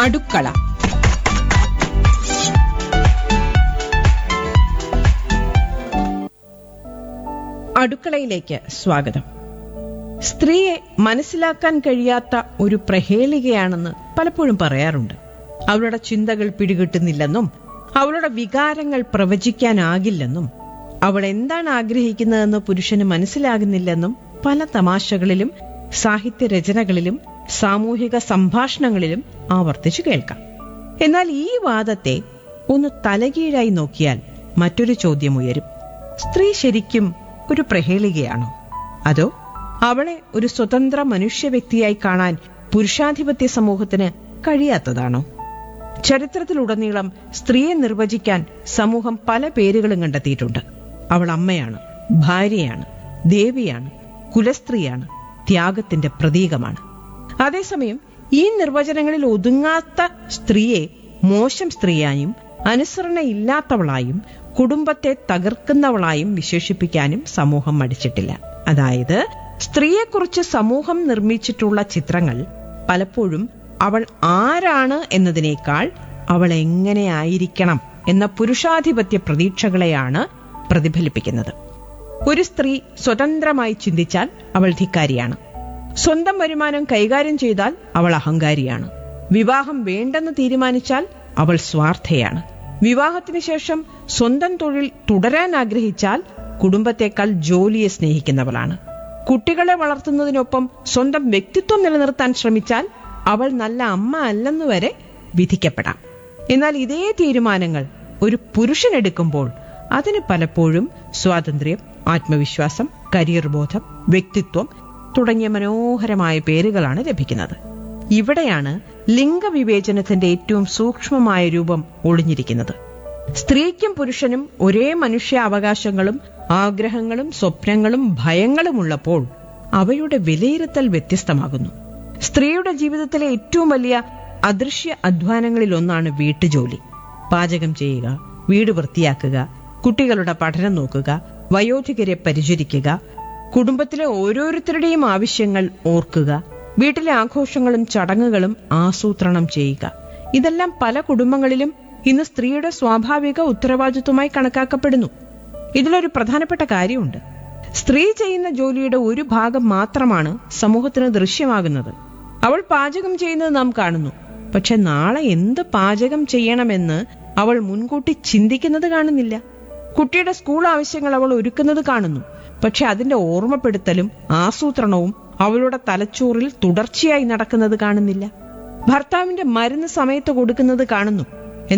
അടുക്കള അടുക്കളയിലേക്ക് സ്വാഗതം സ്ത്രീയെ മനസ്സിലാക്കാൻ കഴിയാത്ത ഒരു പ്രഹേളികയാണെന്ന് പലപ്പോഴും പറയാറുണ്ട് അവളുടെ ചിന്തകൾ പിടികിട്ടുന്നില്ലെന്നും അവളുടെ വികാരങ്ങൾ പ്രവചിക്കാനാകില്ലെന്നും അവൾ എന്താണ് ആഗ്രഹിക്കുന്നതെന്ന് പുരുഷന് മനസ്സിലാകുന്നില്ലെന്നും പല തമാശകളിലും സാഹിത്യ രചനകളിലും സാമൂഹിക സംഭാഷണങ്ങളിലും ആവർത്തിച്ചു കേൾക്കാം എന്നാൽ ഈ വാദത്തെ ഒന്ന് തലകീഴായി നോക്കിയാൽ മറ്റൊരു ചോദ്യം ഉയരും സ്ത്രീ ശരിക്കും ഒരു പ്രഹേളികയാണോ അതോ അവളെ ഒരു സ്വതന്ത്ര മനുഷ്യ വ്യക്തിയായി കാണാൻ പുരുഷാധിപത്യ സമൂഹത്തിന് കഴിയാത്തതാണോ ചരിത്രത്തിലുടനീളം സ്ത്രീയെ നിർവചിക്കാൻ സമൂഹം പല പേരുകളും കണ്ടെത്തിയിട്ടുണ്ട് അവൾ അമ്മയാണ് ഭാര്യയാണ് ദേവിയാണ് കുലസ്ത്രീയാണ് ത്യാഗത്തിന്റെ പ്രതീകമാണ് അതേസമയം ഈ നിർവചനങ്ങളിൽ ഒതുങ്ങാത്ത സ്ത്രീയെ മോശം സ്ത്രീയായും അനുസരണയില്ലാത്തവളായും കുടുംബത്തെ തകർക്കുന്നവളായും വിശേഷിപ്പിക്കാനും സമൂഹം മടിച്ചിട്ടില്ല അതായത് സ്ത്രീയെക്കുറിച്ച് സമൂഹം നിർമ്മിച്ചിട്ടുള്ള ചിത്രങ്ങൾ പലപ്പോഴും അവൾ ആരാണ് എന്നതിനേക്കാൾ അവൾ എങ്ങനെ ആയിരിക്കണം എന്ന പുരുഷാധിപത്യ പ്രതീക്ഷകളെയാണ് പ്രതിഫലിപ്പിക്കുന്നത് ഒരു സ്ത്രീ സ്വതന്ത്രമായി ചിന്തിച്ചാൽ അവൾ ധിക്കാരിയാണ് സ്വന്തം വരുമാനം കൈകാര്യം ചെയ്താൽ അവൾ അഹങ്കാരിയാണ് വിവാഹം വേണ്ടെന്ന് തീരുമാനിച്ചാൽ അവൾ സ്വാർത്ഥയാണ് വിവാഹത്തിന് ശേഷം സ്വന്തം തൊഴിൽ തുടരാൻ ആഗ്രഹിച്ചാൽ കുടുംബത്തെക്കാൾ ജോലിയെ സ്നേഹിക്കുന്നവളാണ് കുട്ടികളെ വളർത്തുന്നതിനൊപ്പം സ്വന്തം വ്യക്തിത്വം നിലനിർത്താൻ ശ്രമിച്ചാൽ അവൾ നല്ല അമ്മ അല്ലെന്ന് വരെ വിധിക്കപ്പെടാം എന്നാൽ ഇതേ തീരുമാനങ്ങൾ ഒരു പുരുഷനെടുക്കുമ്പോൾ അതിന് പലപ്പോഴും സ്വാതന്ത്ര്യം ആത്മവിശ്വാസം കരിയർ ബോധം വ്യക്തിത്വം തുടങ്ങിയ മനോഹരമായ പേരുകളാണ് ലഭിക്കുന്നത് ഇവിടെയാണ് ലിംഗവിവേചനത്തിന്റെ ഏറ്റവും സൂക്ഷ്മമായ രൂപം ഒളിഞ്ഞിരിക്കുന്നത് സ്ത്രീക്കും പുരുഷനും ഒരേ മനുഷ്യ അവകാശങ്ങളും ആഗ്രഹങ്ങളും സ്വപ്നങ്ങളും ഭയങ്ങളും ഉള്ളപ്പോൾ അവയുടെ വിലയിരുത്തൽ വ്യത്യസ്തമാകുന്നു സ്ത്രീയുടെ ജീവിതത്തിലെ ഏറ്റവും വലിയ അദൃശ്യ അധ്വാനങ്ങളിൽ ഒന്നാണ് വീട്ടുജോലി പാചകം ചെയ്യുക വീട് വൃത്തിയാക്കുക കുട്ടികളുടെ പഠനം നോക്കുക വയോധികരെ പരിചരിക്കുക കുടുംബത്തിലെ ഓരോരുത്തരുടെയും ആവശ്യങ്ങൾ ഓർക്കുക വീട്ടിലെ ആഘോഷങ്ങളും ചടങ്ങുകളും ആസൂത്രണം ചെയ്യുക ഇതെല്ലാം പല കുടുംബങ്ങളിലും ഇന്ന് സ്ത്രീയുടെ സ്വാഭാവിക ഉത്തരവാദിത്വമായി കണക്കാക്കപ്പെടുന്നു ഇതിലൊരു പ്രധാനപ്പെട്ട കാര്യമുണ്ട് സ്ത്രീ ചെയ്യുന്ന ജോലിയുടെ ഒരു ഭാഗം മാത്രമാണ് സമൂഹത്തിന് ദൃശ്യമാകുന്നത് അവൾ പാചകം ചെയ്യുന്നത് നാം കാണുന്നു പക്ഷെ നാളെ എന്ത് പാചകം ചെയ്യണമെന്ന് അവൾ മുൻകൂട്ടി ചിന്തിക്കുന്നത് കാണുന്നില്ല കുട്ടിയുടെ സ്കൂൾ ആവശ്യങ്ങൾ അവൾ ഒരുക്കുന്നത് കാണുന്നു പക്ഷെ അതിന്റെ ഓർമ്മപ്പെടുത്തലും ആസൂത്രണവും അവളുടെ തലച്ചോറിൽ തുടർച്ചയായി നടക്കുന്നത് കാണുന്നില്ല ഭർത്താവിന്റെ മരുന്ന് സമയത്ത് കൊടുക്കുന്നത് കാണുന്നു